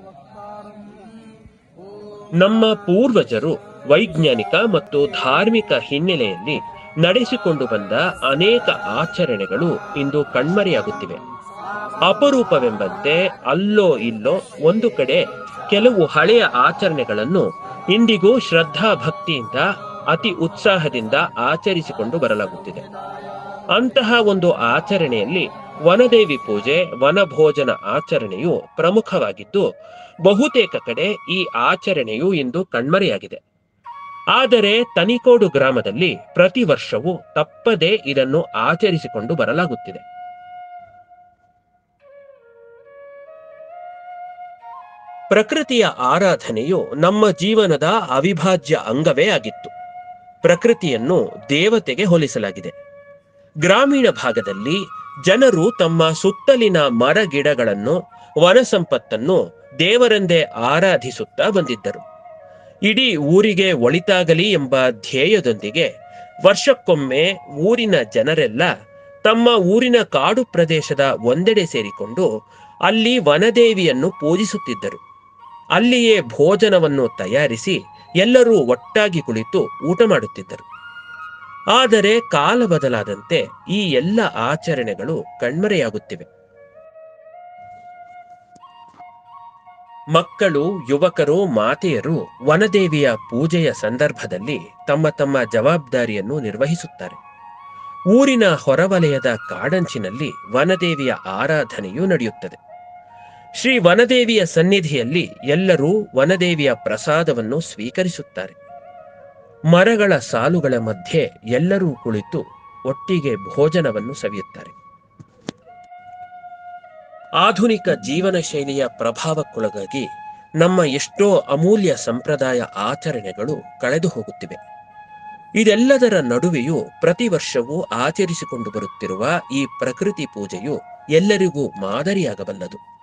ನಮ್ಮ ಪೂರ್ವಜರು ವೈಜ್ಞಾನಿಕ ಮತ್ತು ಧಾರ್ಮಿಕ ಹಿನ್ನೆಲೆಯಲ್ಲಿ ನಡೆಸಿಕೊಂಡು ಬಂದ ಅನೇಕ ಆಚರಣೆಗಳು ಇಂದು ಕಣ್ಮರೆಯಾಗುತ್ತಿವೆ ಅಪರೂಪವೆಂಬಂತೆ ಅಲ್ಲೋ ಇಲ್ಲೋ ಒಂದು ಕಡೆ ಕೆಲವು ಹಳೆಯ ಆಚರಣೆಗಳನ್ನು ಇಂದಿಗೂ ಶ್ರದ್ಧಾ ಭಕ್ತಿಯಿಂದ ಅತಿ ಉತ್ಸಾಹದಿಂದ ಆಚರಿಸಿಕೊಂಡು ಬರಲಾಗುತ್ತಿದೆ ಅಂತಹ ಒಂದು ಆಚರಣೆಯಲ್ಲಿ ವನದೇವಿ ಪೂಜೆ ವನಭೋಜನ ಆಚರಣೆಯು ಪ್ರಮುಖವಾಗಿದ್ದು ಬಹುತೇಕ ಕಡೆ ಈ ಆಚರಣೆಯು ಇಂದು ಕಣ್ಮರೆಯಾಗಿದೆ ಆದರೆ ತನಿಕೋಡು ಗ್ರಾಮದಲ್ಲಿ ಪ್ರತಿ ವರ್ಷವೂ ತಪ್ಪದೇ ಇದನ್ನು ಆಚರಿಸಿಕೊಂಡು ಬರಲಾಗುತ್ತಿದೆ ಪ್ರಕೃತಿಯ ಆರಾಧನೆಯು ನಮ್ಮ ಜೀವನದ ಅವಿಭಾಜ್ಯ ಅಂಗವೇ ಆಗಿತ್ತು ಪ್ರಕೃತಿಯನ್ನು ದೇವತೆಗೆ ಹೋಲಿಸಲಾಗಿದೆ ಗ್ರಾಮೀಣ ಭಾಗದಲ್ಲಿ ಜನರು ತಮ್ಮ ಸುತ್ತಲಿನ ಮರ ಗಿಡಗಳನ್ನು ವನ ಸಂಪತ್ತನ್ನು ದೇವರೆಂದೇ ಆರಾಧಿಸುತ್ತಾ ಬಂದಿದ್ದರು ಇಡೀ ಊರಿಗೆ ಒಳಿತಾಗಲಿ ಎಂಬ ಧ್ಯೇಯದೊಂದಿಗೆ ವರ್ಷಕ್ಕೊಮ್ಮೆ ಊರಿನ ಜನರೆಲ್ಲ ತಮ್ಮ ಊರಿನ ಕಾಡು ಪ್ರದೇಶದ ಒಂದೆಡೆ ಸೇರಿಕೊಂಡು ಅಲ್ಲಿ ವನದೇವಿಯನ್ನು ಪೂಜಿಸುತ್ತಿದ್ದರು ಅಲ್ಲಿಯೇ ಭೋಜನವನ್ನು ತಯಾರಿಸಿ ಎಲ್ಲರೂ ಒಟ್ಟಾಗಿ ಕುಳಿತು ಊಟ ಮಾಡುತ್ತಿದ್ದರು ಆದರೆ ಕಾಲ ಬದಲಾದಂತೆ ಈ ಎಲ್ಲ ಆಚರಣೆಗಳು ಕಣ್ಮರೆಯಾಗುತ್ತಿವೆ ಮಕ್ಕಳು ಯುವಕರು ಮಾತೆಯರು ವನದೇವಿಯ ಪೂಜೆಯ ಸಂದರ್ಭದಲ್ಲಿ ತಮ್ಮ ತಮ್ಮ ಜವಾಬ್ದಾರಿಯನ್ನು ನಿರ್ವಹಿಸುತ್ತಾರೆ ಊರಿನ ಹೊರವಲಯದ ಕಾಡಂಚಿನಲ್ಲಿ ವನದೇವಿಯ ಆರಾಧನೆಯು ನಡೆಯುತ್ತದೆ ಶ್ರೀ ವನದೇವಿಯ ಸನ್ನಿಧಿಯಲ್ಲಿ ಎಲ್ಲರೂ ವನದೇವಿಯ ಪ್ರಸಾದವನ್ನು ಸ್ವೀಕರಿಸುತ್ತಾರೆ ಮರಗಳ ಸಾಲುಗಳ ಮಧ್ಯೆ ಎಲ್ಲರೂ ಕುಳಿತು ಒಟ್ಟಿಗೆ ಭೋಜನವನ್ನು ಸವಿಯುತ್ತಾರೆ ಆಧುನಿಕ ಜೀವನ ಶೈಲಿಯ ಪ್ರಭಾವಕ್ಕೊಳಗಾಗಿ ನಮ್ಮ ಎಷ್ಟೋ ಅಮೂಲ್ಯ ಸಂಪ್ರದಾಯ ಆಚರಣೆಗಳು ಕಳೆದು ಹೋಗುತ್ತಿವೆ ಇದೆಲ್ಲದರ ನಡುವೆಯೂ ಪ್ರತಿ ವರ್ಷವೂ ಆಚರಿಸಿಕೊಂಡು ಬರುತ್ತಿರುವ ಈ ಪ್ರಕೃತಿ ಪೂಜೆಯು ಎಲ್ಲರಿಗೂ ಮಾದರಿಯಾಗಬಲ್ಲದು